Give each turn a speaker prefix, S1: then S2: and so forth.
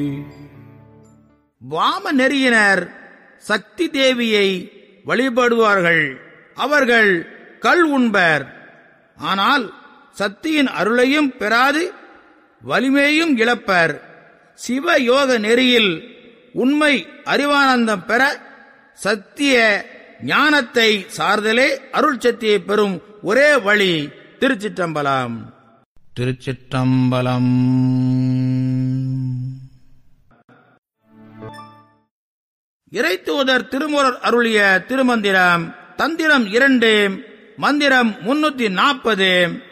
S1: வாம நெறியினர் சக்தி தேவியை வழிபடுவார்கள் அவர்கள் கல் உண்பர் ஆனால் சக்தியின் அருளையும் பெறாது வலிமையும் இழப்பர் சிவ யோக நெறியில் உண்மை அறிவானந்தம் பெற சத்திய ஞானத்தை சார்தலே அருள் சக்தியை பெறும் ஒரே வழி திருச்சிற்றம்பலம் திருச்சிற்றம்பலம் இறைத்தூதர் திருமுறர் அருளிய திருமந்திரம் தந்திரம் இரண்டு மந்திரம் முன்னூத்தி நாற்பது